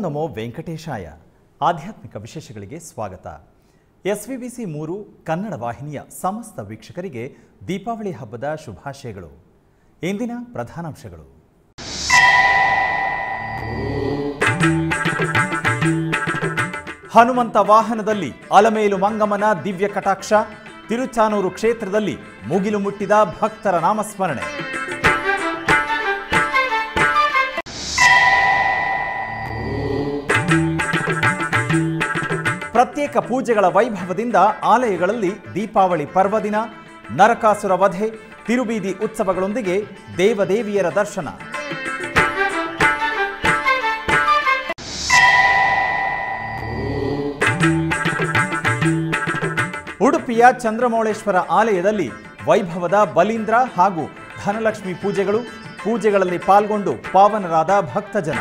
ನಮೋ ವೆಂಕಟೇಶಾಯ ಆಧ್ಯಾತ್ಮಿಕ ವಿಶೇಷಗಳಿಗೆ ಸ್ವಾಗತ ಎಸ್ವಿಬಿಸಿ ಮೂರು ಕನ್ನಡ ವಾಹಿನಿಯ ಸಮಸ್ತ ವೀಕ್ಷಕರಿಗೆ ದೀಪಾವಳಿ ಹಬ್ಬದ ಶುಭಾಶಯಗಳು ಇಂದಿನ ಪ್ರಧಾನಾಂಶಗಳು ಹನುಮಂತ ವಾಹನದಲ್ಲಿ ಅಲಮೇಲು ಮಂಗಮ್ಮನ ದಿವ್ಯ ಕಟಾಕ್ಷ ತಿರುಚಾನೂರು ಕ್ಷೇತ್ರದಲ್ಲಿ ಮುಗಿಲು ಮುಟ್ಟಿದ ಭಕ್ತರ ನಾಮಸ್ಮರಣೆ ಪ್ರತ್ಯೇಕ ಪೂಜೆಗಳ ವೈಭವದಿಂದ ಆಲಯಗಳಲ್ಲಿ ದೀಪಾವಳಿ ಪರ್ವದಿನ ನರಕಾಸುರ ವಧೆ ತಿರುಬೀದಿ ಉತ್ಸವಗಳೊಂದಿಗೆ ದೇವದೇವಿಯರ ದರ್ಶನ ಉಡುಪಿಯ ಚಂದ್ರಮೌಳೇಶ್ವರ ಆಲಯದಲ್ಲಿ ವೈಭವದ ಬಲೀಂದ್ರ ಹಾಗೂ ಧನಲಕ್ಷ್ಮಿ ಪೂಜೆಗಳು ಪೂಜೆಗಳಲ್ಲಿ ಪಾಲ್ಗೊಂಡು ಪಾವನರಾದ ಭಕ್ತಜನ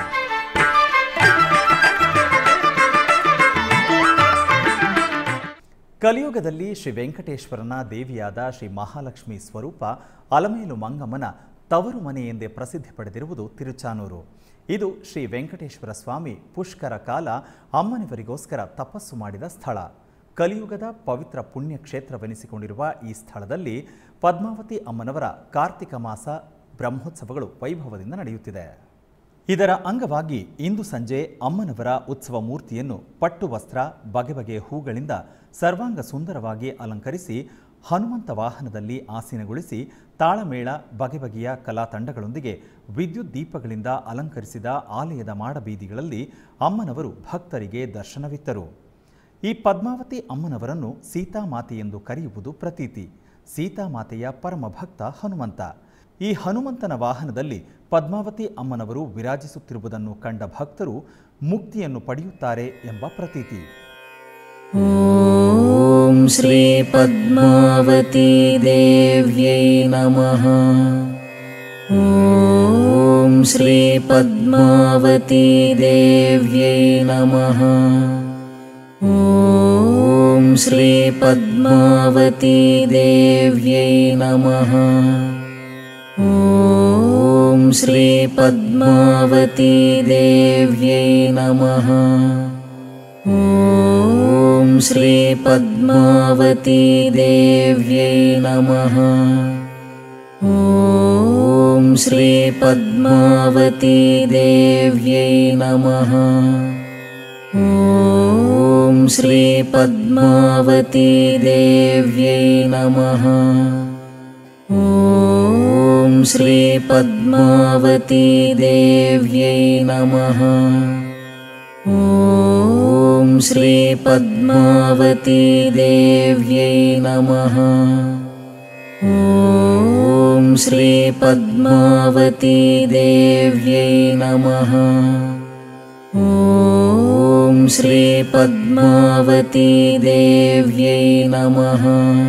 ಕಲಿಯುಗದಲ್ಲಿ ಶ್ರೀ ವೆಂಕಟೇಶ್ವರನ ದೇವಿಯಾದ ಶ್ರೀ ಮಹಾಲಕ್ಷ್ಮಿ ಸ್ವರೂಪ ಅಲಮೇಲು ಮಂಗಮ್ಮನ ತವರು ಮನೆ ಎಂದೇ ಪ್ರಸಿದ್ಧಿ ಪಡೆದಿರುವುದು ತಿರುಚಾನೂರು ಇದು ಶ್ರೀ ವೆಂಕಟೇಶ್ವರ ಸ್ವಾಮಿ ಪುಷ್ಕರ ಕಾಲ ಅಮ್ಮನಿವರಿಗೋಸ್ಕರ ತಪಸ್ಸು ಮಾಡಿದ ಸ್ಥಳ ಕಲಿಯುಗದ ಪವಿತ್ರ ಪುಣ್ಯ ಕ್ಷೇತ್ರವೆನಿಸಿಕೊಂಡಿರುವ ಈ ಸ್ಥಳದಲ್ಲಿ ಪದ್ಮಾವತಿ ಅಮ್ಮನವರ ಕಾರ್ತಿಕ ಮಾಸ ಬ್ರಹ್ಮೋತ್ಸವಗಳು ವೈಭವದಿಂದ ನಡೆಯುತ್ತಿದೆ ಇದರ ಅಂಗವಾಗಿ ಇಂದು ಸಂಜೆ ಅಮ್ಮನವರ ಉತ್ಸವ ಮೂರ್ತಿಯನ್ನು ಪಟ್ಟು ವಸ್ತ್ರ ಬಗೆ ಬಗೆಯ ಹೂಗಳಿಂದ ಸರ್ವಾಂಗ ಸುಂದರವಾಗಿ ಅಲಂಕರಿಸಿ ಹನುಮಂತ ವಾಹನದಲ್ಲಿ ಆಸೀನಗೊಳಿಸಿ ತಾಳಮೇಳ ಬಗೆ ಬಗೆಯ ಕಲಾ ತಂಡಗಳೊಂದಿಗೆ ವಿದ್ಯುತ್ ದೀಪಗಳಿಂದ ಅಲಂಕರಿಸಿದ ಆಲಯದ ಮಾಡಬೀದಿಗಳಲ್ಲಿ ಅಮ್ಮನವರು ಭಕ್ತರಿಗೆ ದರ್ಶನವಿತ್ತರು ಈ ಪದ್ಮಾವತಿ ಅಮ್ಮನವರನ್ನು ಸೀತಾಮಾತೆ ಎಂದು ಕರೆಯುವುದು ಪ್ರತೀತಿ ಸೀತಾಮಾತೆಯ ಪರಮ ಭಕ್ತ ಹನುಮಂತ ಈ ಹನುಮಂತನ ವಾಹನದಲ್ಲಿ ಪದ್ಮಾವತಿ ಅಮ್ಮನವರು ವಿರಾಜಿಸುತ್ತಿರುವುದನ್ನು ಕಂಡ ಭಕ್ತರು ಮುಕ್ತಿಯನ್ನು ಪಡೆಯುತ್ತಾರೆ ಎಂಬ ಪ್ರತೀತಿ ॐ श्रीपद्मावती देव्यै नमः ॐ श्रीपद्मावती देव्यै नमः ॐ श्रीपद्मावती देव्यै नमः ॐ श्रीपद्मावती देव्यै नमः ॐ श्रीपद्मावती देव्यै नमः ॐ श्रीपद्मावती देव्यै नमः ॐ श्रीपद्मावती देव्यै नमः ॐ श्रीपद्मावती देव्यै नमः ॐ श्रीपद्मावती देव्यै नमः ॐ श्रीपद्मावती देव्यै नमः ॐ श्रीपद्मावती देव्यै नमः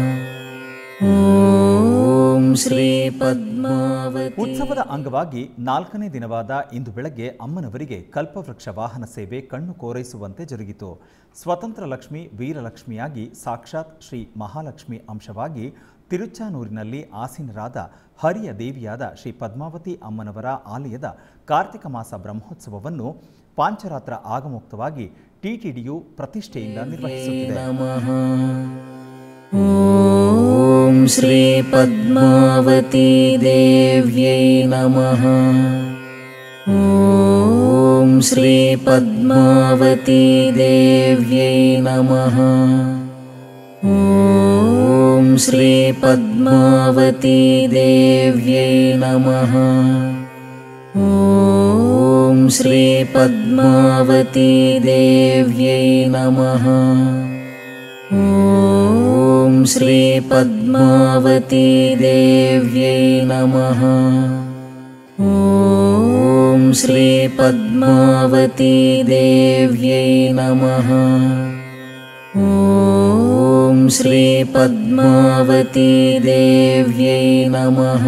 ॐ श्रीपद्मावती ಉತ್ಸವದ ಅಂಗವಾಗಿ ನಾಲ್ಕನೇ ದಿನವಾದ ಇಂದು ಬೆಳಗ್ಗೆ ಅಮ್ಮನವರಿಗೆ ಕಲ್ಪವೃಕ್ಷ ವಾಹನ ಸೇವೆ ಕಣ್ಣು ಕೋರೈಸುವಂತೆ ಜರುಗಿತು ಸ್ವತಂತ್ರ ಲಕ್ಷ್ಮಿ ವೀರಲಕ್ಷ್ಮಿಯಾಗಿ ಸಾಕ್ಷಾತ್ ಶ್ರೀ ಮಹಾಲಕ್ಷ್ಮಿ ಅಂಶವಾಗಿ ತಿರುಚಾನೂರಿನಲ್ಲಿ ಆಸೀನರಾದ ಹರಿಯ ದೇವಿಯಾದ ಶ್ರೀ ಪದ್ಮಾವತಿ ಅಮ್ಮನವರ ಆಲಯದ ಕಾರ್ತಿಕ ಮಾಸ ಬ್ರಹ್ಮೋತ್ಸವವನ್ನು ಪಾಂಚರಾತ್ರ ಆಗಮುಕ್ತವಾಗಿ ಟಿಟಿಡಿಯು ಪ್ರತಿಷ್ಠೆಯಿಂದ ನಿರ್ವಹಿಸುತ್ತಿದೆ नमः ॐ श्रीपद्मावती देव्यै नमः ॐ श्रीपद्मावती देव्यै नमः ॐ श्रीपद्मावती देव्यै नमः ॐ श्रीपद्मावती देव्यै नमः ॐ श्रीपद्मावती देव्यै नमः ॐ श्रीपद्मावती देव्यै नमः ॐ श्रीपद्मावती देव्यै नमः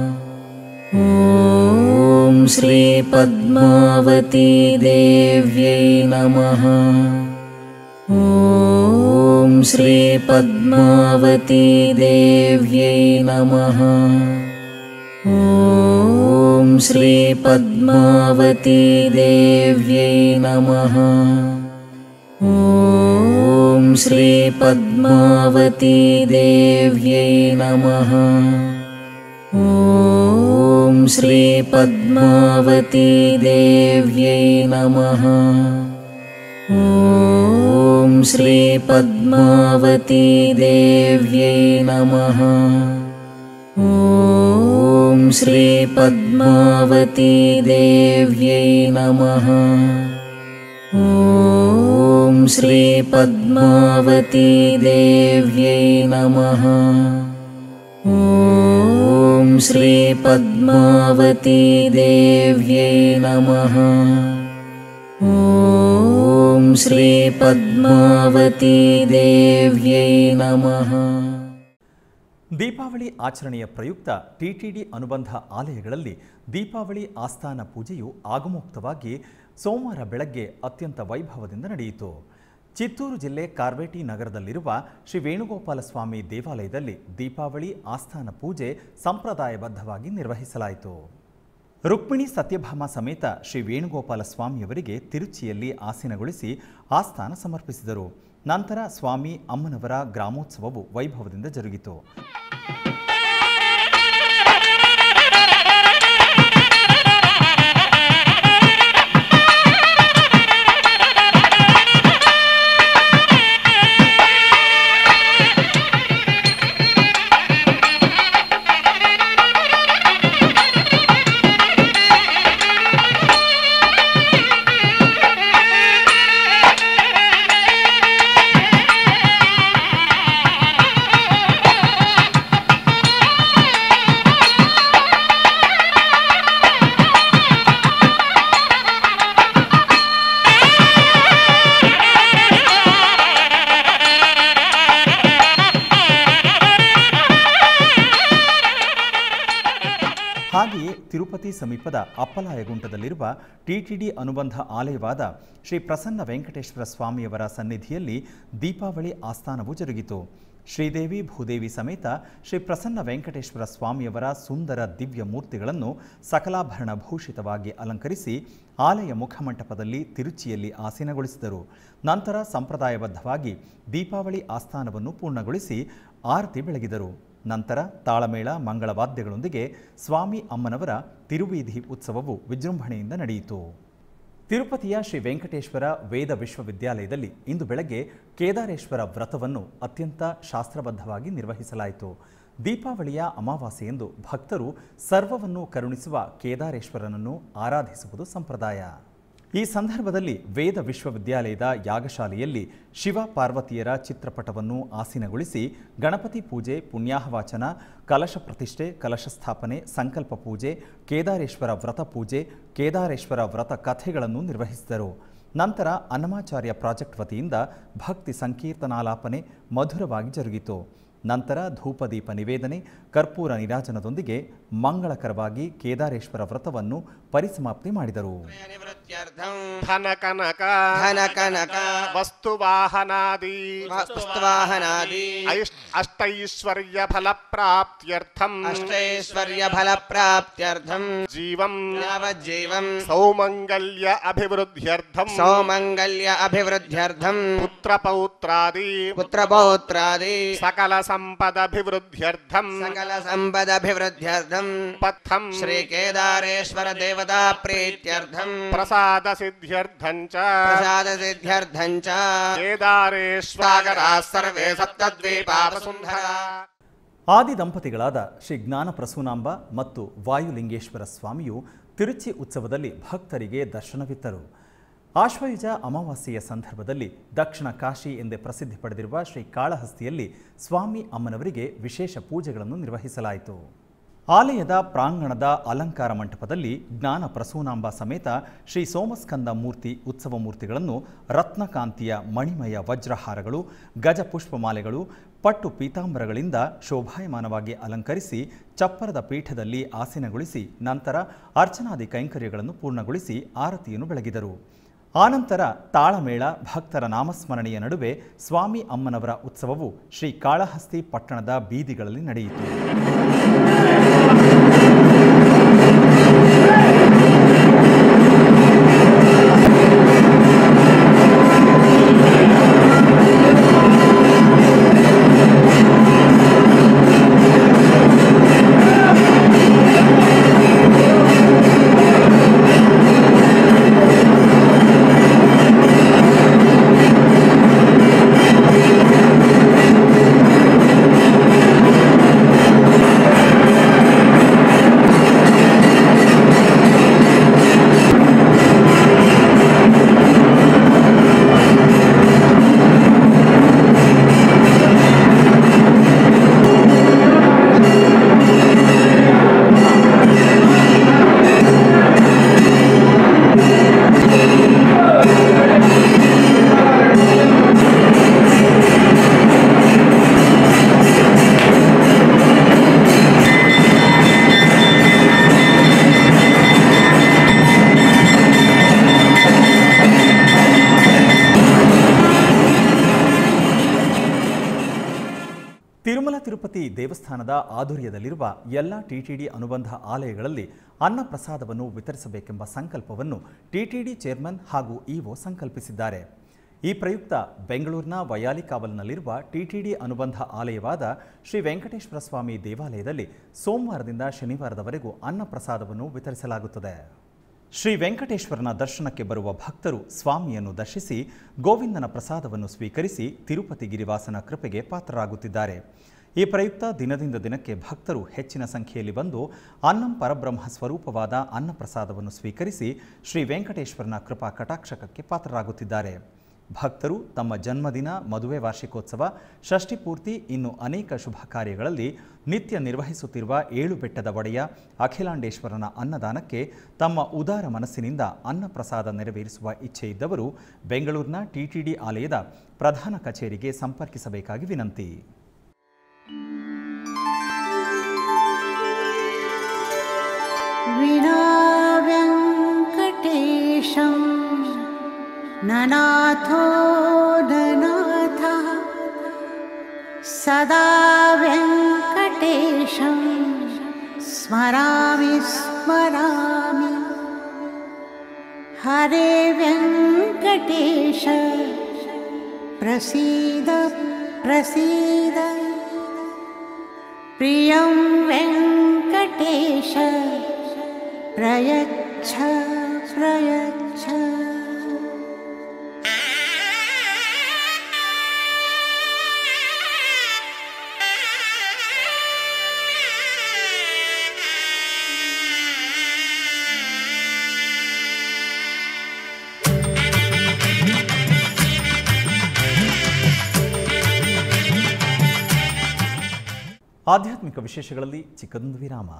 ॐ श्रीपद्मावती देव्यै नमः ॐ श्रीपद्मावती देव्यै नमः ॐ ॐ श्रीपद्मावती देव्यै नमः ॐ श्रीपद्मावती देव्यै नमः ॐ श्रीपद्मावती देव्यै नमः ॐ श्रीपद्मावती देव्यै नमः ॐ श्रीपद्मावती देव्यै नमः ॐ श्रीपद्मावती देव्यै नमः ॐ श्रीपद्मावती देव्यै नमः ॐ श्रीपद्मावती देव्यै नमः ದೀಪಾವಳಿ ಆಚರಣೆಯ ಪ್ರಯುಕ್ತ ಟಿಟಿಡಿ ಅನುಬಂಧ ಆಲಯಗಳಲ್ಲಿ ದೀಪಾವಳಿ ಆಸ್ಥಾನ ಪೂಜೆಯು ಆಗಮೋಕ್ತವಾಗಿ ಸೋಮವಾರ ಬೆಳಗ್ಗೆ ಅತ್ಯಂತ ವೈಭವದಿಂದ ನಡೆಯಿತು ಚಿತ್ತೂರು ಜಿಲ್ಲೆ ಕಾರ್ವೇಟಿ ನಗರದಲ್ಲಿರುವ ಶ್ರೀ ವೇಣುಗೋಪಾಲ ಸ್ವಾಮಿ ದೇವಾಲಯದಲ್ಲಿ ದೀಪಾವಳಿ ಆಸ್ಥಾನ ಪೂಜೆ ಸಂಪ್ರದಾಯಬದ್ಧವಾಗಿ ನಿರ್ವಹಿಸಲಾಯಿತು ರುಕ್ಮಿಣಿ ಸತ್ಯಭಾಮ ಸಮೇತ ಶ್ರೀ ವೇಣುಗೋಪಾಲ ಸ್ವಾಮಿಯವರಿಗೆ ತಿರುಚಿಯಲ್ಲಿ ಆಸೀನಗೊಳಿಸಿ ಆಸ್ಥಾನ ಸಮರ್ಪಿಸಿದರು ನಂತರ ಸ್ವಾಮಿ ಅಮ್ಮನವರ ಗ್ರಾಮೋತ್ಸವವು ವೈಭವದಿಂದ ಜರುಗಿತು ಹಾಗೆಯೇ ತಿರುಪತಿ ಸಮೀಪದ ಅಪ್ಪಲಾಯಗುಂಟದಲ್ಲಿರುವ ಟಿಟಿಡಿ ಅನುಬಂಧ ಆಲಯವಾದ ಶ್ರೀ ಪ್ರಸನ್ನ ವೆಂಕಟೇಶ್ವರ ಸ್ವಾಮಿಯವರ ಸನ್ನಿಧಿಯಲ್ಲಿ ದೀಪಾವಳಿ ಆಸ್ಥಾನವು ಜರುಗಿತು ಶ್ರೀದೇವಿ ಭೂದೇವಿ ಸಮೇತ ಶ್ರೀ ಪ್ರಸನ್ನ ವೆಂಕಟೇಶ್ವರ ಸ್ವಾಮಿಯವರ ಸುಂದರ ದಿವ್ಯ ಮೂರ್ತಿಗಳನ್ನು ಸಕಲಾಭರಣ ಭೂಷಿತವಾಗಿ ಅಲಂಕರಿಸಿ ಆಲಯ ಮುಖಮಂಟಪದಲ್ಲಿ ತಿರುಚಿಯಲ್ಲಿ ಆಸೀನಗೊಳಿಸಿದರು ನಂತರ ಸಂಪ್ರದಾಯಬದ್ಧವಾಗಿ ದೀಪಾವಳಿ ಆಸ್ಥಾನವನ್ನು ಪೂರ್ಣಗೊಳಿಸಿ ಆರತಿ ಬೆಳಗಿದರು ನಂತರ ತಾಳಮೇಳ ಮಂಗಳವಾದ್ಯಗಳೊಂದಿಗೆ ಸ್ವಾಮಿ ಅಮ್ಮನವರ ತಿರುವೀಧಿ ಉತ್ಸವವು ವಿಜೃಂಭಣೆಯಿಂದ ನಡೆಯಿತು ತಿರುಪತಿಯ ಶ್ರೀ ವೆಂಕಟೇಶ್ವರ ವೇದ ವಿಶ್ವವಿದ್ಯಾಲಯದಲ್ಲಿ ಇಂದು ಬೆಳಗ್ಗೆ ಕೇದಾರೇಶ್ವರ ವ್ರತವನ್ನು ಅತ್ಯಂತ ಶಾಸ್ತ್ರಬದ್ಧವಾಗಿ ನಿರ್ವಹಿಸಲಾಯಿತು ದೀಪಾವಳಿಯ ಅಮಾವಾಸ್ಯೆಯಂದು ಭಕ್ತರು ಸರ್ವವನ್ನು ಕರುಣಿಸುವ ಕೇದಾರೇಶ್ವರನನ್ನು ಆರಾಧಿಸುವುದು ಸಂಪ್ರದಾಯ ಈ ಸಂದರ್ಭದಲ್ಲಿ ವೇದ ವಿಶ್ವವಿದ್ಯಾಲಯದ ಯಾಗಶಾಲೆಯಲ್ಲಿ ಶಿವ ಪಾರ್ವತಿಯರ ಚಿತ್ರಪಟವನ್ನು ಆಸೀನಗೊಳಿಸಿ ಗಣಪತಿ ಪೂಜೆ ಪುಣ್ಯಾಹವಾಚನ ಕಲಶ ಪ್ರತಿಷ್ಠೆ ಕಲಶ ಸ್ಥಾಪನೆ ಸಂಕಲ್ಪ ಪೂಜೆ ಕೇದಾರೇಶ್ವರ ವ್ರತ ಪೂಜೆ ಕೇದಾರೇಶ್ವರ ವ್ರತ ಕಥೆಗಳನ್ನು ನಿರ್ವಹಿಸಿದರು ನಂತರ ಅನ್ನಮಾಚಾರ್ಯ ಪ್ರಾಜೆಕ್ಟ್ ವತಿಯಿಂದ ಭಕ್ತಿ ಸಂಕೀರ್ತನಾಲಾಪನೆ ಮಧುರವಾಗಿ ಜರುಗಿತು ನಂತರ ಧೂಪದೀಪ ನಿವೇದನೆ ಕರ್ಪೂರ ನಿರಾಜನದೊಂದಿಗೆ ಮಂಗಳಕರವಾಗಿ ಕೇದಾರೇಶ್ವರ ವ್ರತವನ್ನು ಪರಿಸಮಾಪ್ತಿ ಮಾಡಿದರು निवृत्त्यर्थम् ಧನ ಕನಕ धन कनक ವಸ್ತು ವಾಹನಾದಿ पुष्पवाहनादि ಅಷ್ಟೈಶ್ವರ್ಯ ಫಲ ಪ್ರಾಪ್ತ್ಯರ್ಥಂ अष्टैश्वर्य फल प्राप्त्यर्थम् ಜೀವಂ यावज्जीवम् ಸೌಮಂಗಲ್ಯ ಅಭಿವೃದ್ಧ್ಯರ್ಥಂ सौमङ्गल्य अभिवृद्ध्यर्थम् ಪುತ್ರ ಪೌತ್ರಾದಿ पुत्रपौत्रादि ಸಕಲ ಸಂಪದಭಿವೃದ್ಧ್ಯರ್ಥಂ सकल सम्पदभिवृद्ध्यर्थम् ಪಥಂ श्रीकेदारेश्वर देवता प्रीत्यर्थम् ಪ್ರಸಾದ ಸಿದ್ಧ್ಯರ್ಥಂ ಚ प्रसादसिद्ध्यर्थम् च ಕೇದಾರೇಶ್ವರಾಗರಾ सर्वे सप्तद्वीपावसुन्धरा ಆದಿ ದಂಪತಿಗಳಾದ ಶ್ರೀ ಜ್ಞಾನ ಪ್ರಸೂನಾಂಬ ಮತ್ತು ವಾಯುಲಿಂಗೇಶ್ವರ ಸ್ವಾಮಿಯು ತಿರುಚಿ ಉತ್ಸವದಲ್ಲಿ ಭಕ್ತರಿಗೆ ದರ್ಶನವಿತ್ತರು ಆಶ್ವಯುಜ ಅಮಾವಾಸ್ಯೆಯ ಸಂದರ್ಭದಲ್ಲಿ ದಕ್ಷಿಣ ಕಾಶಿ ಎಂದೇ ಪ್ರಸಿದ್ಧಿ ಪಡೆದಿರುವ ಶ್ರೀ ಕಾಳಹಸ್ತಿಯಲ್ಲಿ ಸ್ವಾಮಿ ಅಮ್ಮನವರಿಗೆ ವಿಶೇಷ ಪೂಜೆಗಳನ್ನು ನಿರ್ವಹಿಸಲಾಯಿತು ಆಲಯದ ಪ್ರಾಂಗಣದ ಅಲಂಕಾರ ಮಂಟಪದಲ್ಲಿ ಜ್ಞಾನ ಪ್ರಸೂನಾಂಬ ಸಮೇತ ಶ್ರೀ ಸೋಮಸ್ಕಂದ ಮೂರ್ತಿ ಉತ್ಸವ ಮೂರ್ತಿಗಳನ್ನು ರತ್ನಕಾಂತಿಯ ಮಣಿಮಯ ವಜ್ರಹಾರಗಳು ಗಜ ಪುಷ್ಪಮಾಲೆಗಳು ಪಟ್ಟು ಪೀತಾಂಬರಗಳಿಂದ ಶೋಭಾಯಮಾನವಾಗಿ ಅಲಂಕರಿಸಿ ಚಪ್ಪರದ ಪೀಠದಲ್ಲಿ ಆಸೀನಗೊಳಿಸಿ ನಂತರ ಅರ್ಚನಾದಿ ಕೈಂಕರ್ಯಗಳನ್ನು ಪೂರ್ಣಗೊಳಿಸಿ ಆರತಿಯನ್ನು ಬೆಳಗಿದರು ಆನಂತರ ತಾಳಮೇಳ ಭಕ್ತರ ನಾಮಸ್ಮರಣೆಯ ನಡುವೆ ಸ್ವಾಮಿ ಅಮ್ಮನವರ ಉತ್ಸವವು ಶ್ರೀ ಕಾಳಹಸ್ತಿ ಪಟ್ಟಣದ ಬೀದಿಗಳಲ್ಲಿ ನಡೆಯಿತು ತಿರುಮಲ ತಿರುಪತಿ ದೇವಸ್ಥಾನದ ಆಧುರ್ಯದಲ್ಲಿರುವ ಎಲ್ಲ ಟಿಟಿಡಿ ಅನುಬಂಧ ಆಲಯಗಳಲ್ಲಿ ಅನ್ನ ಪ್ರಸಾದವನ್ನು ವಿತರಿಸಬೇಕೆಂಬ ಸಂಕಲ್ಪವನ್ನು ಟಿಟಿಡಿ ಚೇರ್ಮನ್ ಹಾಗೂ ಇಒ ಸಂಕಲ್ಪಿಸಿದ್ದಾರೆ ಈ ಪ್ರಯುಕ್ತ ಬೆಂಗಳೂರಿನ ವಯಾಲಿಕಾವಲ್ನಲ್ಲಿರುವ ಟಿಟಿಡಿ ಅನುಬಂಧ ಆಲಯವಾದ ಶ್ರೀ ವೆಂಕಟೇಶ್ವರ ಸ್ವಾಮಿ ದೇವಾಲಯದಲ್ಲಿ ಸೋಮವಾರದಿಂದ ಶನಿವಾರದವರೆಗೂ ಅನ್ನ ಪ್ರಸಾದವನ್ನು ವಿತರಿಸಲಾಗುತ್ತದೆ ಶ್ರೀ ವೆಂಕಟೇಶ್ವರನ ದರ್ಶನಕ್ಕೆ ಬರುವ ಭಕ್ತರು ಸ್ವಾಮಿಯನ್ನು ದರ್ಶಿಸಿ ಗೋವಿಂದನ ಪ್ರಸಾದವನ್ನು ಸ್ವೀಕರಿಸಿ ತಿರುಪತಿ ಗಿರಿವಾಸನ ಕೃಪೆಗೆ ಪಾತ್ರರಾಗುತ್ತಿದ್ದಾರೆ ಈ ಪ್ರಯುಕ್ತ ದಿನದಿಂದ ದಿನಕ್ಕೆ ಭಕ್ತರು ಹೆಚ್ಚಿನ ಸಂಖ್ಯೆಯಲ್ಲಿ ಬಂದು ಅನ್ನಂ ಪರಬ್ರಹ್ಮ ಸ್ವರೂಪವಾದ ಅನ್ನ ಪ್ರಸಾದವನ್ನು ಸ್ವೀಕರಿಸಿ ಶ್ರೀ ವೆಂಕಟೇಶ್ವರನ ಕೃಪಾ ಕಟಾಕ್ಷಕಕ್ಕೆ ಪಾತ್ರರಾಗುತ್ತಿದ್ದಾರೆ ಭಕ್ತರು ತಮ್ಮ ಜನ್ಮದಿನ ಮದುವೆ ವಾರ್ಷಿಕೋತ್ಸವ ಷಷ್ಠಿ ಪೂರ್ತಿ ಇನ್ನು ಅನೇಕ ಶುಭ ಕಾರ್ಯಗಳಲ್ಲಿ ನಿತ್ಯ ನಿರ್ವಹಿಸುತ್ತಿರುವ ಏಳು ಬೆಟ್ಟದ ಒಡೆಯ ಅಖಿಲಾಂಡೇಶ್ವರನ ಅನ್ನದಾನಕ್ಕೆ ತಮ್ಮ ಉದಾರ ಮನಸ್ಸಿನಿಂದ ಅನ್ನ ಪ್ರಸಾದ ನೆರವೇರಿಸುವ ಇಚ್ಛೆ ಇದ್ದವರು ಬೆಂಗಳೂರಿನ ಟಿಟಿಡಿ ಆಲಯದ ಪ್ರಧಾನ ಕಚೇರಿಗೆ ಸಂಪರ್ಕಿಸಬೇಕಾಗಿ ವಿನಂತಿ विना व्यङ्कटेशं ननाथो ननाथः सदा व्यङ्कटेशं स्मरामि स्मरामि हरे व्यङ्कटेश प्रसीद प्रसीद प्रियं वेङ्कटेश प्रयच्छ प्रयच्छ ಆಧ್ಯಾತ್ಮಿಕ ವಿಶೇಷಗಳಲ್ಲಿ ಚಿಕ್ಕದೊಂದು ವಿರಾಮ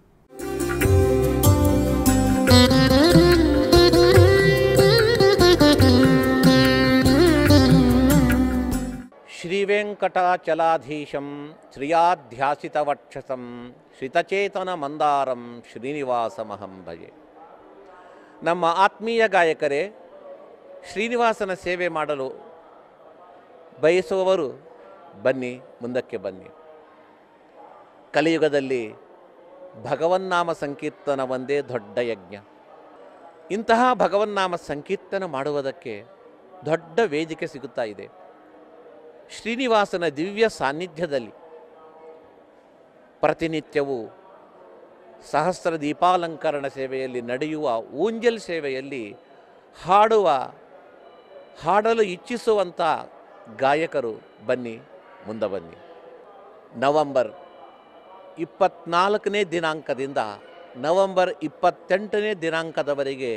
ಶ್ರೀವೆಂಕಟಾಚಲಾಧೀಶಂ ಶ್ರಿಯಾಧ್ಯಾಸಿತವಕ್ಷಸಂ ಶ್ರಿತಚೇತನ ಮಂದಾರಂ ಶ್ರೀನಿವಾಸಮಹಂ ಭಜೆ ನಮ್ಮ ಆತ್ಮೀಯ ಗಾಯಕರೇ ಶ್ರೀನಿವಾಸನ ಸೇವೆ ಮಾಡಲು ಬಯಸುವವರು ಬನ್ನಿ ಮುಂದಕ್ಕೆ ಬನ್ನಿ ಕಲಿಯುಗದಲ್ಲಿ ಭಗವನ್ನಾಮ ಸಂಕೀರ್ತನ ಒಂದೇ ದೊಡ್ಡ ಯಜ್ಞ ಇಂತಹ ಭಗವನ್ನಾಮ ಸಂಕೀರ್ತನ ಮಾಡುವುದಕ್ಕೆ ದೊಡ್ಡ ವೇದಿಕೆ ಸಿಗುತ್ತಾ ಇದೆ ಶ್ರೀನಿವಾಸನ ದಿವ್ಯ ಸಾನ್ನಿಧ್ಯದಲ್ಲಿ ಪ್ರತಿನಿತ್ಯವೂ ಸಹಸ್ರ ದೀಪಾಲಂಕರಣ ಸೇವೆಯಲ್ಲಿ ನಡೆಯುವ ಊಂಜಲ್ ಸೇವೆಯಲ್ಲಿ ಹಾಡುವ ಹಾಡಲು ಇಚ್ಛಿಸುವಂಥ ಗಾಯಕರು ಬನ್ನಿ ಮುಂದೆ ಬನ್ನಿ ನವಂಬರ್ ಇಪ್ಪತ್ನಾಲ್ಕನೇ ದಿನಾಂಕದಿಂದ ನವಂಬರ್ ಇಪ್ಪತ್ತೆಂಟನೇ ದಿನಾಂಕದವರೆಗೆ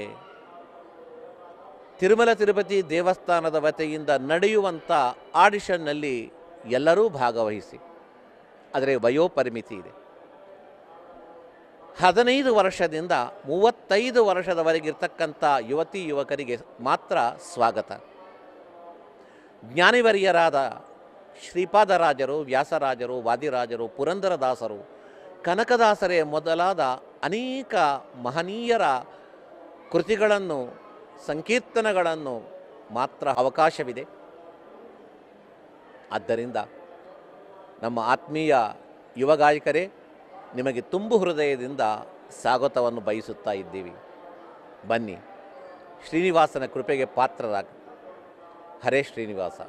ತಿರುಮಲ ತಿರುಪತಿ ದೇವಸ್ಥಾನದ ವತಿಯಿಂದ ನಡೆಯುವಂಥ ಆಡಿಷನ್ನಲ್ಲಿ ಎಲ್ಲರೂ ಭಾಗವಹಿಸಿ ಆದರೆ ವಯೋಪರಿಮಿತಿ ಇದೆ ಹದಿನೈದು ವರ್ಷದಿಂದ ಮೂವತ್ತೈದು ವರ್ಷದವರೆಗಿರ್ತಕ್ಕಂಥ ಯುವತಿ ಯುವಕರಿಗೆ ಮಾತ್ರ ಸ್ವಾಗತ ಜ್ಞಾನಿವರ್ಯರಾದ ಶ್ರೀಪಾದರಾಜರು ವ್ಯಾಸರಾಜರು ವಾದಿರಾಜರು ಪುರಂದರದಾಸರು ಕನಕದಾಸರೇ ಮೊದಲಾದ ಅನೇಕ ಮಹನೀಯರ ಕೃತಿಗಳನ್ನು ಸಂಕೀರ್ತನಗಳನ್ನು ಮಾತ್ರ ಅವಕಾಶವಿದೆ ಆದ್ದರಿಂದ ನಮ್ಮ ಆತ್ಮೀಯ ಯುವ ಗಾಯಕರೇ ನಿಮಗೆ ತುಂಬು ಹೃದಯದಿಂದ ಸ್ವಾಗತವನ್ನು ಬಯಸುತ್ತಾ ಇದ್ದೀವಿ ಬನ್ನಿ ಶ್ರೀನಿವಾಸನ ಕೃಪೆಗೆ ಪಾತ್ರರಾಗಿ ಹರೇ ಶ್ರೀನಿವಾಸ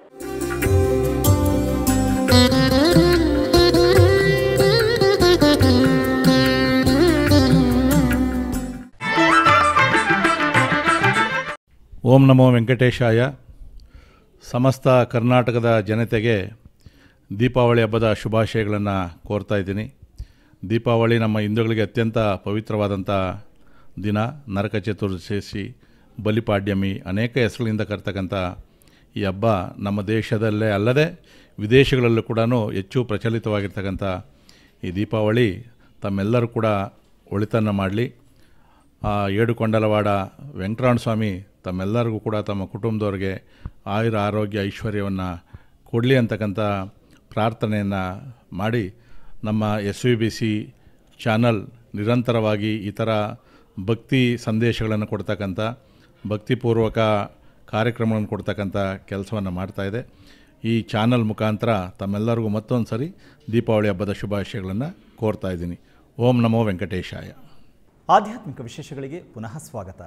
ಓಂ ನಮೋ ವೆಂಕಟೇಶಾಯ ಸಮಸ್ತ ಕರ್ನಾಟಕದ ಜನತೆಗೆ ದೀಪಾವಳಿ ಹಬ್ಬದ ಶುಭಾಶಯಗಳನ್ನು ಕೋರ್ತಾ ಇದ್ದೀನಿ ದೀಪಾವಳಿ ನಮ್ಮ ಹಿಂದೂಗಳಿಗೆ ಅತ್ಯಂತ ಪವಿತ್ರವಾದಂಥ ದಿನ ನರಕ ಚತುರ್ದಶಿ ಬಲಿಪಾಡ್ಯಮಿ ಅನೇಕ ಹೆಸರುಗಳಿಂದ ಕರ್ತಕ್ಕಂಥ ಈ ಹಬ್ಬ ನಮ್ಮ ದೇಶದಲ್ಲೇ ಅಲ್ಲದೆ ವಿದೇಶಗಳಲ್ಲೂ ಕೂಡ ಹೆಚ್ಚು ಪ್ರಚಲಿತವಾಗಿರ್ತಕ್ಕಂಥ ಈ ದೀಪಾವಳಿ ತಮ್ಮೆಲ್ಲರೂ ಕೂಡ ಒಳಿತನ್ನು ಮಾಡಲಿ ಆ ಏಡುಕೊಂಡಲವಾಡ ವೆಂಕಟರಮಣ ಸ್ವಾಮಿ ತಮ್ಮೆಲ್ಲರಿಗೂ ಕೂಡ ತಮ್ಮ ಕುಟುಂಬದವ್ರಿಗೆ ಆಯುರ ಆರೋಗ್ಯ ಐಶ್ವರ್ಯವನ್ನು ಕೊಡಲಿ ಅಂತಕ್ಕಂಥ ಪ್ರಾರ್ಥನೆಯನ್ನು ಮಾಡಿ ನಮ್ಮ S V B C channel ನಿರಂತರವಾಗಿ ಈ ಥರ ಭಕ್ತಿ ಸಂದೇಶಗಳನ್ನು ಕೊಡ್ತಕ್ಕಂಥ ಭಕ್ತಿಪೂರ್ವಕ ಕಾರ್ಯಕ್ರಮಗಳನ್ನು ಕೊಡ್ತಕ್ಕಂಥ ಕೆಲಸವನ್ನು ಮಾಡ್ತಾಯಿದೆ ಈ ಚಾನಲ್ ಮುಖಾಂತರ ತಮ್ಮೆಲ್ಲರಿಗೂ ಮತ್ತೊಂದು ಸರಿ ದೀಪಾವಳಿ ಹಬ್ಬದ ಶುಭಾಶಯಗಳನ್ನು ಕೋರ್ತಾ ಇದ್ದೀನಿ ಓಂ ನಮೋ ವೆಂಕಟೇಶಾಯ ಆಧ್ಯಾತ್ಮಿಕ ವಿಶೇಷಗಳಿಗೆ ಪುನಃ ಸ್ವಾಗತ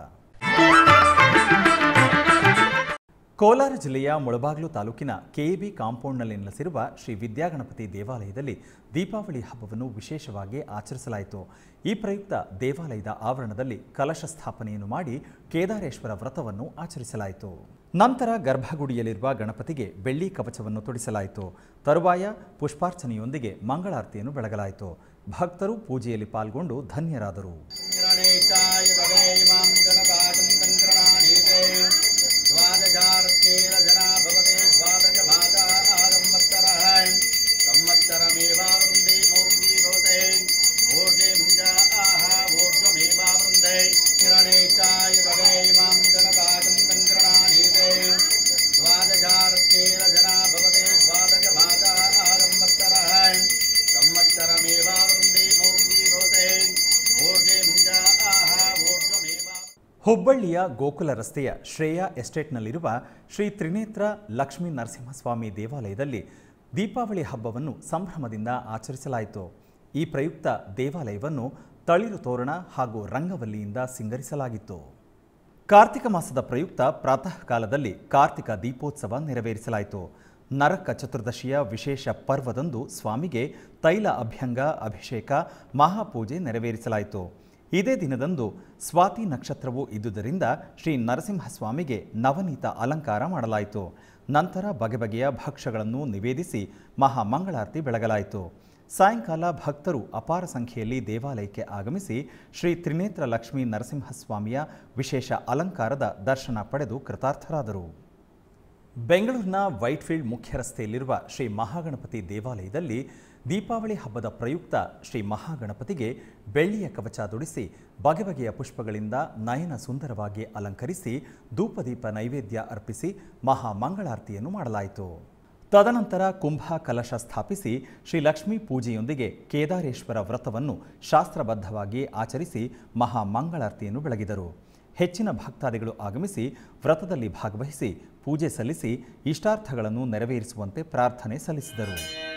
ಕೋಲಾರ ಜಿಲ್ಲೆಯ ಮುಳಬಾಗಿಲು ತಾಲೂಕಿನ ಕೆಎಬಿ ಕಾಂಪೌಂಡ್ನಲ್ಲಿ ನೆಲೆಸಿರುವ ಶ್ರೀ ವಿದ್ಯಾಗಣಪತಿ ದೇವಾಲಯದಲ್ಲಿ ದೀಪಾವಳಿ ಹಬ್ಬವನ್ನು ವಿಶೇಷವಾಗಿ ಆಚರಿಸಲಾಯಿತು ಈ ಪ್ರಯುಕ್ತ ದೇವಾಲಯದ ಆವರಣದಲ್ಲಿ ಕಲಶ ಸ್ಥಾಪನೆಯನ್ನು ಮಾಡಿ ಕೇದಾರೇಶ್ವರ ವ್ರತವನ್ನು ಆಚರಿಸಲಾಯಿತು ನಂತರ ಗರ್ಭಗುಡಿಯಲ್ಲಿರುವ ಗಣಪತಿಗೆ ಬೆಳ್ಳಿ ಕವಚವನ್ನು ತೊಡಿಸಲಾಯಿತು ತರುವಾಯ ಪುಷ್ಪಾರ್ಚನೆಯೊಂದಿಗೆ ಮಂಗಳಾರತಿಯನ್ನು ಬೆಳಗಲಾಯಿತು ಭಕ್ತರು ಪೂಜೆಯಲ್ಲಿ ಪಾಲ್ಗೊಂಡು ಧನ್ಯರಾದರು ಹುಬ್ಬಳ್ಳಿಯ ಗೋಕುಲ ರಸ್ತೆಯ ಶ್ರೇಯಾ ಎಸ್ಟೇಟ್ನಲ್ಲಿರುವ ಶ್ರೀ ತ್ರಿನೇತ್ರ ಲಕ್ಷ್ಮೀ ನರಸಿಂಹಸ್ವಾಮಿ ದೇವಾಲಯದಲ್ಲಿ ದೀಪಾವಳಿ ಹಬ್ಬವನ್ನು ಸಂಭ್ರಮದಿಂದ ಆಚರಿಸಲಾಯಿತು ಈ ಪ್ರಯುಕ್ತ ದೇವಾಲಯವನ್ನು ತಳಿರು ತೋರಣ ಹಾಗೂ ರಂಗವಲ್ಲಿಯಿಂದ ಸಿಂಗರಿಸಲಾಗಿತ್ತು ಕಾರ್ತಿಕ ಮಾಸದ ಪ್ರಯುಕ್ತ ಪ್ರಾತಃ ಕಾಲದಲ್ಲಿ ಕಾರ್ತಿಕ ದೀಪೋತ್ಸವ ನೆರವೇರಿಸಲಾಯಿತು ನರಕ ಚತುರ್ದಶಿಯ ವಿಶೇಷ ಪರ್ವದಂದು ಸ್ವಾಮಿಗೆ ತೈಲ ಅಭ್ಯಂಗ ಅಭಿಷೇಕ ಮಹಾಪೂಜೆ ನೆರವೇರಿಸಲಾಯಿತು ಇದೇ ದಿನದಂದು ಸ್ವಾತಿ ನಕ್ಷತ್ರವು ಇದ್ದುದರಿಂದ ಶ್ರೀ ನರಸಿಂಹಸ್ವಾಮಿಗೆ ನವನೀತ ಅಲಂಕಾರ ಮಾಡಲಾಯಿತು ನಂತರ ಬಗೆ ಬಗೆಯ ಭಕ್ಷ್ಯಗಳನ್ನು ನಿವೇದಿಸಿ ಮಹಾಮಂಗಳಾರತಿ ಬೆಳಗಲಾಯಿತು ಸಾಯಂಕಾಲ ಭಕ್ತರು ಅಪಾರ ಸಂಖ್ಯೆಯಲ್ಲಿ ದೇವಾಲಯಕ್ಕೆ ಆಗಮಿಸಿ ಶ್ರೀ ತ್ರಿನೇತ್ರ ಲಕ್ಷ್ಮೀ ನರಸಿಂಹಸ್ವಾಮಿಯ ವಿಶೇಷ ಅಲಂಕಾರದ ದರ್ಶನ ಪಡೆದು ಕೃತಾರ್ಥರಾದರು ಬೆಂಗಳೂರಿನ ವೈಟ್ಫೀಲ್ಡ್ ಮುಖ್ಯ ರಸ್ತೆಯಲ್ಲಿರುವ ಶ್ರೀ ಮಹಾಗಣಪತಿ ದೇವಾಲಯದಲ್ಲಿ ದೀಪಾವಳಿ ಹಬ್ಬದ ಪ್ರಯುಕ್ತ ಶ್ರೀ ಮಹಾಗಣಪತಿಗೆ ಬೆಳ್ಳಿಯ ಕವಚ ತೊಡಿಸಿ ಬಗೆ ಬಗೆಯ ಪುಷ್ಪಗಳಿಂದ ನಯನ ಸುಂದರವಾಗಿ ಅಲಂಕರಿಸಿ ಧೂಪದೀಪ ನೈವೇದ್ಯ ಅರ್ಪಿಸಿ ಮಹಾಮಂಗಳಾರತಿಯನ್ನು ಮಾಡಲಾಯಿತು ತದನಂತರ ಕುಂಭ ಕಲಶ ಸ್ಥಾಪಿಸಿ ಶ್ರೀ ಲಕ್ಷ್ಮೀ ಪೂಜೆಯೊಂದಿಗೆ ಕೇದಾರೇಶ್ವರ ವ್ರತವನ್ನು ಶಾಸ್ತ್ರಬದ್ಧವಾಗಿ ಆಚರಿಸಿ ಮಹಾಮಂಗಳಾರತಿಯನ್ನು ಬೆಳಗಿದರು ಹೆಚ್ಚಿನ ಭಕ್ತಾದಿಗಳು ಆಗಮಿಸಿ ವ್ರತದಲ್ಲಿ ಭಾಗವಹಿಸಿ ಪೂಜೆ ಸಲ್ಲಿಸಿ ಇಷ್ಟಾರ್ಥಗಳನ್ನು ನೆರವೇರಿಸುವಂತೆ ಪ್ರಾರ್ಥನೆ ಸಲ್ಲಿಸಿದರು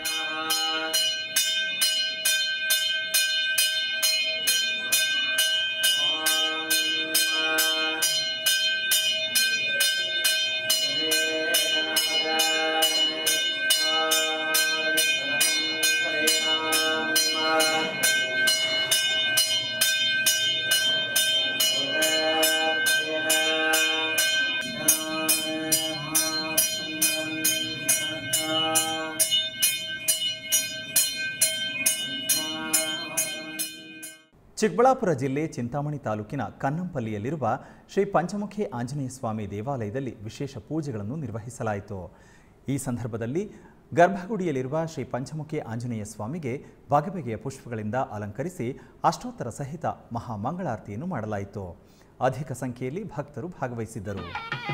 ಚಿಕ್ಕಬಳ್ಳಾಪುರ ಜಿಲ್ಲೆ ಚಿಂತಾಮಣಿ ತಾಲೂಕಿನ ಕನ್ನಂಪಲ್ಲಿಯಲ್ಲಿರುವ ಶ್ರೀ ಪಂಚಮುಖಿ ಆಂಜನೇಯ ಸ್ವಾಮಿ ದೇವಾಲಯದಲ್ಲಿ ವಿಶೇಷ ಪೂಜೆಗಳನ್ನು ನಿರ್ವಹಿಸಲಾಯಿತು ಈ ಸಂದರ್ಭದಲ್ಲಿ ಗರ್ಭಗುಡಿಯಲ್ಲಿರುವ ಶ್ರೀ ಪಂಚಮುಖಿ ಆಂಜನೇಯ ಸ್ವಾಮಿಗೆ ಬಗೆ ಬಗೆಯ ಪುಷ್ಪಗಳಿಂದ ಅಲಂಕರಿಸಿ ಅಷ್ಟೋತ್ತರ ಸಹಿತ ಮಹಾಮಂಗಳಾರತಿಯನ್ನು ಮಾಡಲಾಯಿತು ಅಧಿಕ ಸಂಖ್ಯೆಯಲ್ಲಿ ಭಕ್ತರು ಭಾಗವಹಿಸಿದ್ದರು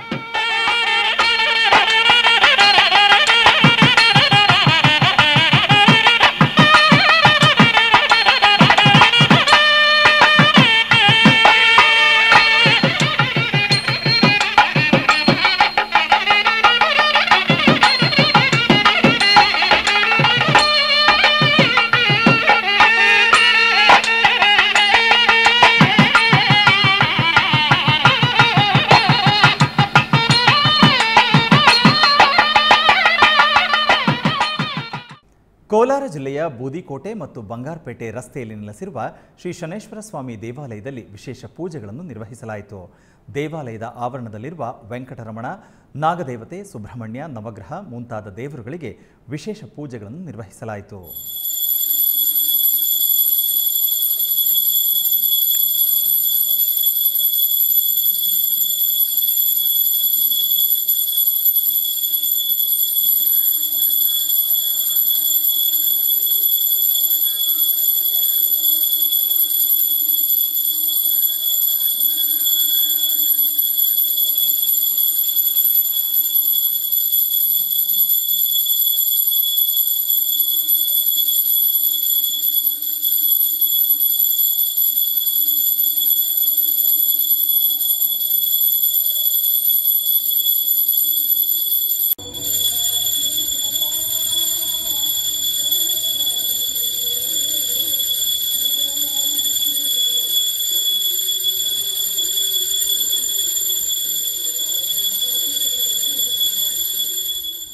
ಕೋಲಾರ ಜಿಲ್ಲೆಯ ಬೂದಿಕೋಟೆ ಮತ್ತು ಬಂಗಾರಪೇಟೆ ರಸ್ತೆಯಲ್ಲಿ ನೆಲೆಸಿರುವ ಶ್ರೀ ಶನೇಶ್ವರ ಸ್ವಾಮಿ ದೇವಾಲಯದಲ್ಲಿ ವಿಶೇಷ ಪೂಜೆಗಳನ್ನು ನಿರ್ವಹಿಸಲಾಯಿತು ದೇವಾಲಯದ ಆವರಣದಲ್ಲಿರುವ ವೆಂಕಟರಮಣ ನಾಗದೇವತೆ ಸುಬ್ರಹ್ಮಣ್ಯ ನವಗ್ರಹ ಮುಂತಾದ ದೇವರುಗಳಿಗೆ ವಿಶೇಷ ಪೂಜೆಗಳನ್ನು ನಿರ್ವಹಿಸಲಾಯಿತು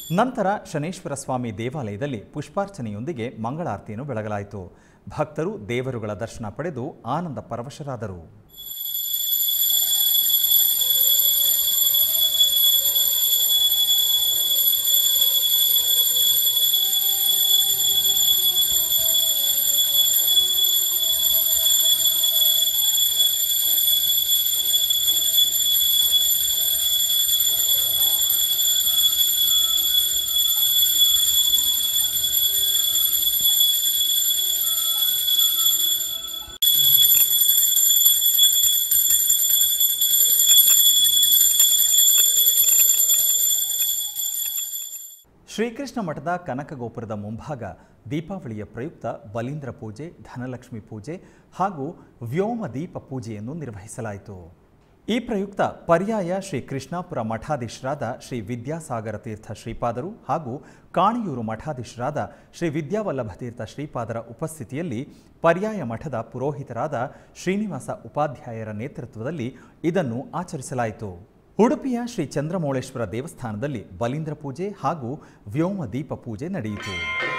ನಂತರ ಶನೇಶ್ವರ ಸ್ವಾಮಿ ದೇವಾಲಯದಲ್ಲಿ ಪುಷ್ಪಾರ್ಚನೆಯೊಂದಿಗೆ ಮಂಗಳಾರತಿಯನ್ನು ಬೆಳಗಲಾಯಿತು ಭಕ್ತರು ದೇವರುಗಳ ದರ್ಶನ ಪಡೆದು ಆನಂದ ಪರವಶರಾದರು ಶ್ರೀಕೃಷ್ಣ ಮಠದ ಕನಕ ಗೋಪುರದ ಮುಂಭಾಗ ದೀಪಾವಳಿಯ ಪ್ರಯುಕ್ತ ಬಲೀಂದ್ರ ಪೂಜೆ ಧನಲಕ್ಷ್ಮಿ ಪೂಜೆ ಹಾಗೂ ವ್ಯೋಮ ದೀಪ ಪೂಜೆಯನ್ನು ನಿರ್ವಹಿಸಲಾಯಿತು ಈ ಪ್ರಯುಕ್ತ ಪರ್ಯಾಯ ಶ್ರೀ ಕೃಷ್ಣಾಪುರ ಮಠಾಧೀಶರಾದ ಶ್ರೀ ವಿದ್ಯಾಸಾಗರ ತೀರ್ಥ ಶ್ರೀಪಾದರು ಹಾಗೂ ಕಾಣಿಯೂರು ಮಠಾಧೀಶರಾದ ಶ್ರೀ ವಿದ್ಯಾವಲ್ಲಭ ತೀರ್ಥ ಶ್ರೀಪಾದರ ಉಪಸ್ಥಿತಿಯಲ್ಲಿ ಪರ್ಯಾಯ ಮಠದ ಪುರೋಹಿತರಾದ ಶ್ರೀನಿವಾಸ ಉಪಾಧ್ಯಾಯರ ನೇತೃತ್ವದಲ್ಲಿ ಇದನ್ನು ಆಚರಿಸಲಾಯಿತು ಉಡುಪಿಯ ಶ್ರೀ ಚಂದ್ರಮೌಳೇಶ್ವರ ದೇವಸ್ಥಾನದಲ್ಲಿ ಬಲೀಂದ್ರ ಪೂಜೆ ಹಾಗೂ ವ್ಯೋಮ ದೀಪ ಪೂಜೆ ನಡೆಯಿತು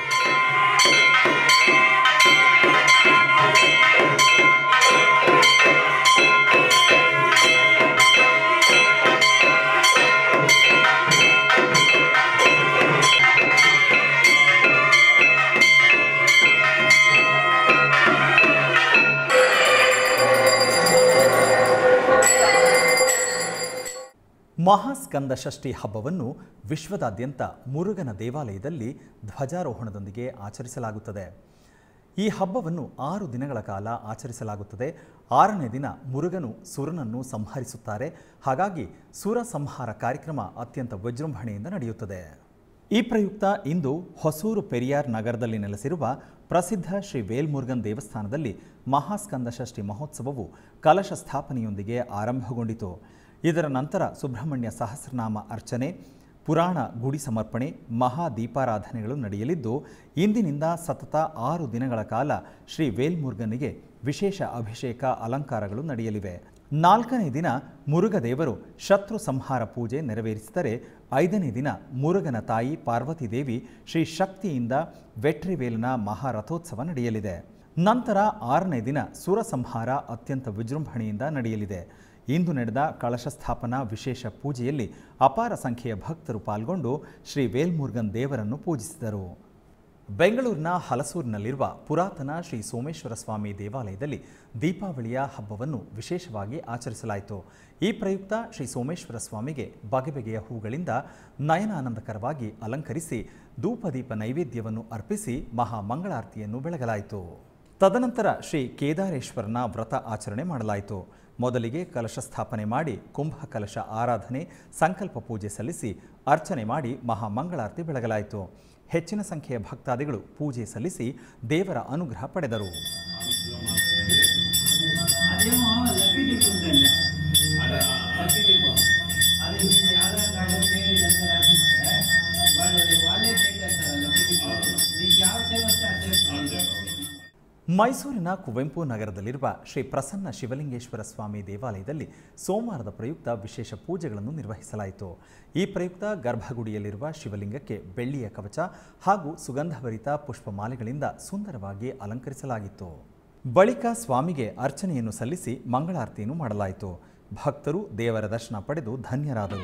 ಮಹಾಸ್ಕಂದ ಷಷ್ಠಿ ಹಬ್ಬವನ್ನು ವಿಶ್ವದಾದ್ಯಂತ ಮುರುಗನ ದೇವಾಲಯದಲ್ಲಿ ಧ್ವಜಾರೋಹಣದೊಂದಿಗೆ ಆಚರಿಸಲಾಗುತ್ತದೆ ಈ ಹಬ್ಬವನ್ನು ಆರು ದಿನಗಳ ಕಾಲ ಆಚರಿಸಲಾಗುತ್ತದೆ ಆರನೇ ದಿನ ಮುರುಗನು ಸುರನನ್ನು ಸಂಹರಿಸುತ್ತಾರೆ ಹಾಗಾಗಿ ಸುರ ಸಂಹಾರ ಕಾರ್ಯಕ್ರಮ ಅತ್ಯಂತ ವಿಜೃಂಭಣೆಯಿಂದ ನಡೆಯುತ್ತದೆ ಈ ಪ್ರಯುಕ್ತ ಇಂದು ಹೊಸೂರು ಪೆರಿಯಾರ್ ನಗರದಲ್ಲಿ ನೆಲೆಸಿರುವ ಪ್ರಸಿದ್ಧ ಶ್ರೀ ವೇಲ್ಮುರುಗನ್ ದೇವಸ್ಥಾನದಲ್ಲಿ ಮಹಾಸ್ಕಂದ ಷಷ್ಠಿ ಮಹೋತ್ಸವವು ಕಲಶ ಸ್ಥಾಪನೆಯೊಂದಿಗೆ ಆರಂಭಗೊಂಡಿತು ಇದರ ನಂತರ ಸುಬ್ರಹ್ಮಣ್ಯ ಸಹಸ್ರನಾಮ ಅರ್ಚನೆ ಪುರಾಣ ಗುಡಿ ಸಮರ್ಪಣೆ ಮಹಾ ದೀಪಾರಾಧನೆಗಳು ನಡೆಯಲಿದ್ದು ಇಂದಿನಿಂದ ಸತತ ಆರು ದಿನಗಳ ಕಾಲ ಶ್ರೀ ವೇಲ್ಮುರುಗನಿಗೆ ವಿಶೇಷ ಅಭಿಷೇಕ ಅಲಂಕಾರಗಳು ನಡೆಯಲಿವೆ ನಾಲ್ಕನೇ ದಿನ ಮುರುಗದೇವರು ಶತ್ರು ಸಂಹಾರ ಪೂಜೆ ನೆರವೇರಿಸಿದರೆ ಐದನೇ ದಿನ ಮುರುಗನ ತಾಯಿ ಪಾರ್ವತಿದೇವಿ ಶ್ರೀ ಶಕ್ತಿಯಿಂದ ವೆಟ್ರಿವೇಲಿನ ಮಹಾರಥೋತ್ಸವ ನಡೆಯಲಿದೆ ನಂತರ ಆರನೇ ದಿನ ಸುರ ಸಂಹಾರ ಅತ್ಯಂತ ವಿಜೃಂಭಣೆಯಿಂದ ನಡೆಯಲಿದೆ ಇಂದು ನಡೆದ ಕಳಶ ಸ್ಥಾಪನಾ ವಿಶೇಷ ಪೂಜೆಯಲ್ಲಿ ಅಪಾರ ಸಂಖ್ಯೆಯ ಭಕ್ತರು ಪಾಲ್ಗೊಂಡು ಶ್ರೀ ವೇಲ್ಮುರುಗನ್ ದೇವರನ್ನು ಪೂಜಿಸಿದರು ಬೆಂಗಳೂರಿನ ಹಲಸೂರಿನಲ್ಲಿರುವ ಪುರಾತನ ಶ್ರೀ ಸೋಮೇಶ್ವರ ಸ್ವಾಮಿ ದೇವಾಲಯದಲ್ಲಿ ದೀಪಾವಳಿಯ ಹಬ್ಬವನ್ನು ವಿಶೇಷವಾಗಿ ಆಚರಿಸಲಾಯಿತು ಈ ಪ್ರಯುಕ್ತ ಶ್ರೀ ಸೋಮೇಶ್ವರ ಸ್ವಾಮಿಗೆ ಬಗೆ ಬಗೆಯ ಹೂಗಳಿಂದ ನಯನಾನಂದಕರವಾಗಿ ಅಲಂಕರಿಸಿ ಧೂಪದೀಪ ನೈವೇದ್ಯವನ್ನು ಅರ್ಪಿಸಿ ಮಹಾ ಮಂಗಳಾರತಿಯನ್ನು ಬೆಳಗಲಾಯಿತು ತದನಂತರ ಶ್ರೀ ಕೇದಾರೇಶ್ವರನ ವ್ರತ ಆಚರಣೆ ಮಾಡಲಾಯಿತು ಮೊದಲಿಗೆ ಕಲಶ ಸ್ಥಾಪನೆ ಮಾಡಿ ಕುಂಭ ಕಲಶ ಆರಾಧನೆ ಸಂಕಲ್ಪ ಪೂಜೆ ಸಲ್ಲಿಸಿ ಅರ್ಚನೆ ಮಾಡಿ ಮಹಾಮಂಗಳಾರತಿ ಬೆಳಗಲಾಯಿತು ಹೆಚ್ಚಿನ ಸಂಖ್ಯೆಯ ಭಕ್ತಾದಿಗಳು ಪೂಜೆ ಸಲ್ಲಿಸಿ ದೇವರ ಅನುಗ್ರಹ ಪಡೆದರು ಮೈಸೂರಿನ ಕುವೆಂಪು ನಗರದಲ್ಲಿರುವ ಶ್ರೀ ಪ್ರಸನ್ನ ಶಿವಲಿಂಗೇಶ್ವರ ಸ್ವಾಮಿ ದೇವಾಲಯದಲ್ಲಿ ಸೋಮವಾರದ ಪ್ರಯುಕ್ತ ವಿಶೇಷ ಪೂಜೆಗಳನ್ನು ನಿರ್ವಹಿಸಲಾಯಿತು ಈ ಪ್ರಯುಕ್ತ ಗರ್ಭಗುಡಿಯಲ್ಲಿರುವ ಶಿವಲಿಂಗಕ್ಕೆ ಬೆಳ್ಳಿಯ ಕವಚ ಹಾಗೂ ಸುಗಂಧಭರಿತ ಪುಷ್ಪಮಾಲೆಗಳಿಂದ ಸುಂದರವಾಗಿ ಅಲಂಕರಿಸಲಾಗಿತ್ತು ಬಳಿಕ ಸ್ವಾಮಿಗೆ ಅರ್ಚನೆಯನ್ನು ಸಲ್ಲಿಸಿ ಮಂಗಳಾರತಿಯನ್ನು ಮಾಡಲಾಯಿತು ಭಕ್ತರು ದೇವರ ದರ್ಶನ ಪಡೆದು ಧನ್ಯರಾದರು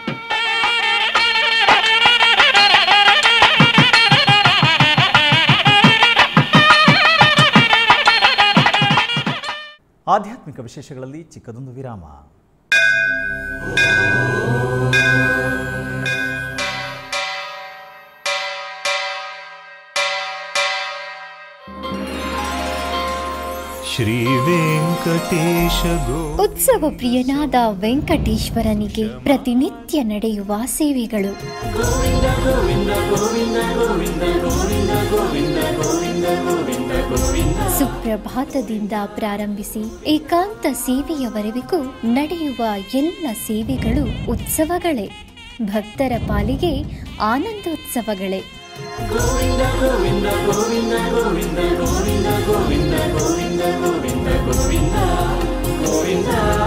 ಆಧ್ಯಾತ್ಮಿಕ ವಿಶೇಷಗಳಲ್ಲಿ ಚಿಕ್ಕದೊಂದು ವಿರಾಮ ಶ್ರೀವೆಂಕಟೇಶ ಗೋ ಉತ್ಸವ ಪ್ರಿಯನಾದ ವೆಂಕಟೇಶ್ವರನಿಗೆ ಪ್ರತಿನಿತ್ಯ ನಡೆಯುವ ಸೇವೆಗಳು ಸುಪ್ರಭಾತದಿಂದ ಪ್ರಾರಂಭಿಸಿ ಏಕಾಂತ ಸೇವೆಯವರೆವಿಗೂ ನಡೆಯುವ ಎಲ್ಲ ಸೇವೆಗಳು ಉತ್ಸವಗಳೇ ಭಕ್ತರ ಪಾಲಿಗೆ ಆನಂದೋತ್ಸವಗಳೇ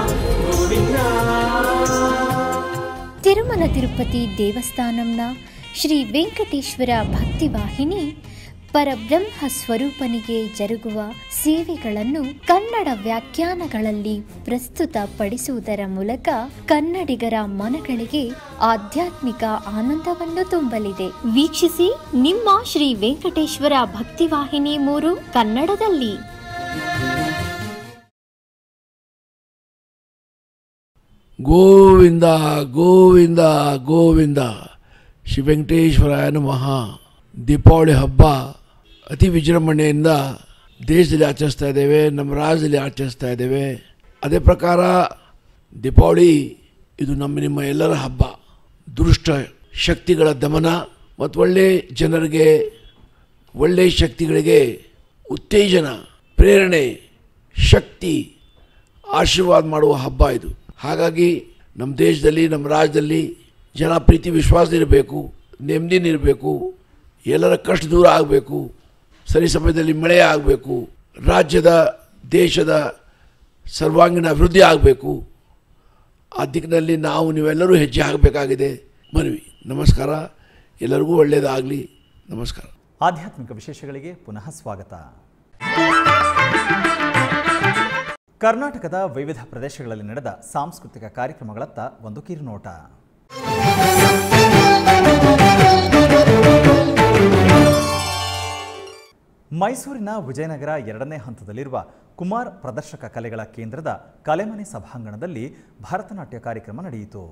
ತಿರುಮಲ ತಿರುಪತಿ ದೇವಸ್ಥಾನಂನ ಶ್ರೀ ವೆಂಕಟೇಶ್ವರ ಭಕ್ತಿವಾಹಿನಿ ಪರಬ್ರಹ್ಮ ಸ್ವರೂಪನಿಗೆ ಜರುಗುವ ಸೇವೆಗಳನ್ನು ಕನ್ನಡ ವ್ಯಾಖ್ಯಾನಗಳಲ್ಲಿ ಪ್ರಸ್ತುತಪಡಿಸುವುದರ ಮೂಲಕ ಕನ್ನಡಿಗರ ಮನಗಳಿಗೆ ಆಧ್ಯಾತ್ಮಿಕ ಆನಂದವನ್ನು ತುಂಬಲಿದೆ ವೀಕ್ಷಿಸಿ ನಿಮ್ಮ ಶ್ರೀ ವೆಂಕಟೇಶ್ವರ ಭಕ್ತಿವಾಹಿನಿ ಮೂರು ಕನ್ನಡದಲ್ಲಿ ಗೋವಿಂದ ಗೋವಿಂದ ಗೋವಿಂದ ಶ್ರೀ ವೆಂಕಟೇಶ್ವರಾಯ ನಮಃ ದೀಪಾವಳಿ ಹಬ್ಬ ಅತಿ ವಿಜೃಂಭಣೆಯಿಂದ ದೇಶದಲ್ಲಿ ಆಚರಿಸ್ತಾ ಇದ್ದೇವೆ ನಮ್ಮ ರಾಜ್ಯದಲ್ಲಿ ಆಚರಿಸ್ತಾ ಇದ್ದೇವೆ ಅದೇ ಪ್ರಕಾರ ದೀಪಾವಳಿ ಇದು ನಮ್ಮ ನಿಮ್ಮ ಎಲ್ಲರ ಹಬ್ಬ ದುಷ್ಟ ಶಕ್ತಿಗಳ ದಮನ ಮತ್ತು ಒಳ್ಳೆ ಜನರಿಗೆ ಒಳ್ಳೆಯ ಶಕ್ತಿಗಳಿಗೆ ಉತ್ತೇಜನ ಪ್ರೇರಣೆ ಶಕ್ತಿ ಆಶೀರ್ವಾದ ಮಾಡುವ ಹಬ್ಬ ಇದು ಹಾಗಾಗಿ ನಮ್ಮ ದೇಶದಲ್ಲಿ ನಮ್ಮ ರಾಜ್ಯದಲ್ಲಿ ಜನ ಪ್ರೀತಿ ವಿಶ್ವಾಸದಿರಬೇಕು ನೆಮ್ಮದಿನಿರಬೇಕು ಎಲ್ಲರ ಕಷ್ಟ ದೂರ ಆಗಬೇಕು ಸರಿ ಸಮಯದಲ್ಲಿ ಮಳೆ ಆಗಬೇಕು ರಾಜ್ಯದ ದೇಶದ ಸರ್ವಾಂಗೀಣ ಅಭಿವೃದ್ಧಿ ಆಗಬೇಕು ಆ ದಿಕ್ಕಿನಲ್ಲಿ ನಾವು ನೀವೆಲ್ಲರೂ ಹೆಜ್ಜೆ ಹಾಕಬೇಕಾಗಿದೆ ಮನವಿ ನಮಸ್ಕಾರ ಎಲ್ಲರಿಗೂ ಒಳ್ಳೆಯದಾಗಲಿ ನಮಸ್ಕಾರ ಆಧ್ಯಾತ್ಮಿಕ ವಿಶೇಷಗಳಿಗೆ ಪುನಃ ಸ್ವಾಗತ ಕರ್ನಾಟಕದ ವಿವಿಧ ಪ್ರದೇಶಗಳಲ್ಲಿ ನಡೆದ ಸಾಂಸ್ಕೃತಿಕ ಕಾರ್ಯಕ್ರಮಗಳತ್ತ ಒಂದು ಕಿರುನೋಟ ಮೈಸೂರಿನ ವಿಜಯನಗರ ಎರಡನೇ ಹಂತದಲ್ಲಿರುವ ಕುಮಾರ್ ಪ್ರದರ್ಶಕ ಕಲೆಗಳ ಕೇಂದ್ರದ ಕಲೆಮನೆ ಸಭಾಂಗಣದಲ್ಲಿ ಭರತನಾಟ್ಯ ಕಾರ್ಯಕ್ರಮ ನಡೆಯಿತು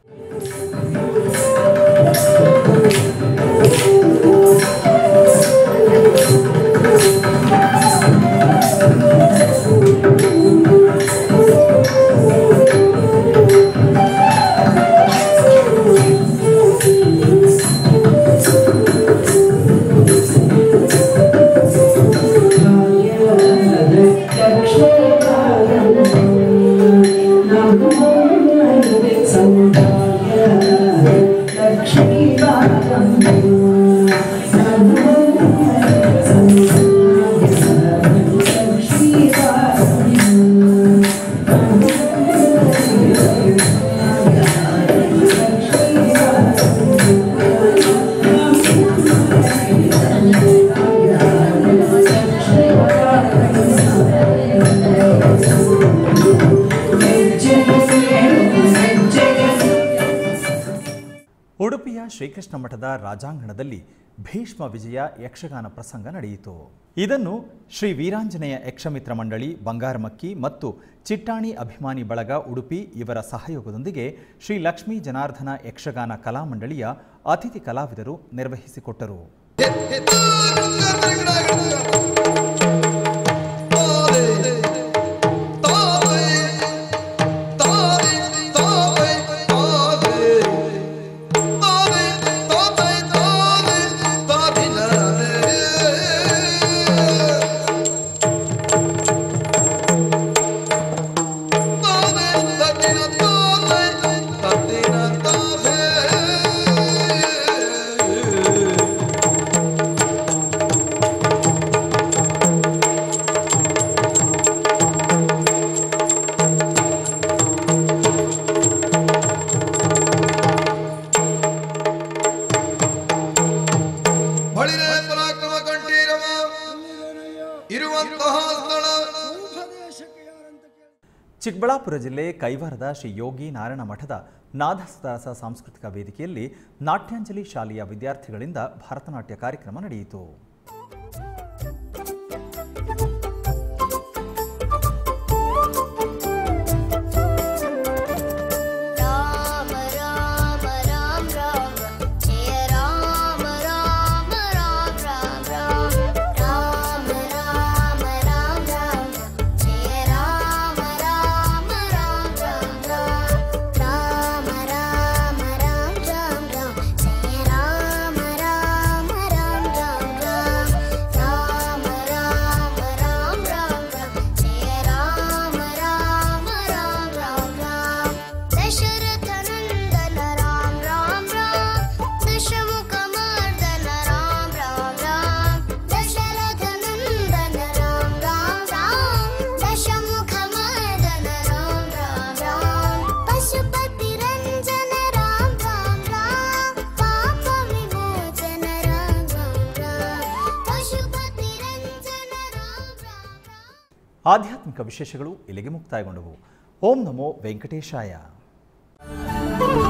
ಉಡುಪಿಯ ಶ್ರೀಕೃಷ್ಣ ಮಠದ ರಾಜಾಂಗಣದಲ್ಲಿ ಭೀಷ್ಮ ವಿಜಯ ಯಕ್ಷಗಾನ ಪ್ರಸಂಗ ನಡೆಯಿತು ಇದನ್ನು ಶ್ರೀ ವೀರಾಂಜನೇಯ ಯಕ್ಷಮಿತ್ರ ಮಂಡಳಿ ಬಂಗಾರಮಕ್ಕಿ ಮತ್ತು ಚಿಟ್ಟಾಣಿ ಅಭಿಮಾನಿ ಬಳಗ ಉಡುಪಿ ಇವರ ಸಹಯೋಗದೊಂದಿಗೆ ಶ್ರೀ ಲಕ್ಷ್ಮೀ ಜನಾರ್ದನ ಯಕ್ಷಗಾನ ಕಲಾಮಂಡಳಿಯ ಅತಿಥಿ ಕಲಾವಿದರು ನಿರ್ವಹಿಸಿಕೊಟ್ಟರು ಬಳಿರೆ ಪರಾಕ್ರಮ ಕಂಠೀರವ ಇರುವಂತಹ ಸ್ಥಳ ಚಿಕ್ಕಬಳ್ಳಾಪುರ ಜಿಲ್ಲೆ ಕೈವಾರದ ಶ್ರೀ ಯೋಗಿ ನಾರಾಯಣ ಮಠದ ನಾದಸದಾಸ ಸಾಂಸ್ಕೃತಿಕ ವೇದಿಕೆಯಲ್ಲಿ ನಾಟ್ಯಾಂಜಲಿ ಶಾಲೆಯ ವಿದ್ಯಾರ್ಥಿಗಳಿಂದ ಭರತನಾಟ್ಯ ಕಾರ್ಯಕ್ರಮ ನಡೆಯಿತು ರಾಮ ರಾಮ ರಾಮ ರಾಮ ಜಯ ರಾಮ ರಾಮ ರಾಮ ರಾಮ ರಾಮ ರಾಮ ರಾಮ ರಾಮ ಜಯ ರಾಮ ರಾಮ ರಾಮ ರಾಮ ರಾಮ ರಾಮ ರಾಮ ರಾಮ ರಾಮ ಜಯ ರಾಮ ರಾಮ ರಾಮ ರಾಮ ರಾಮ ಆಧ್ಯಾತ್ಮಿಕ ವಿಶೇಷಗಳು ಇಲ್ಲಿಗೆ ಮುಕ್ತಾಯಗೊಂಡವು ಓಂ ನಮೋ ವೆಂಕಟೇಶಾಯ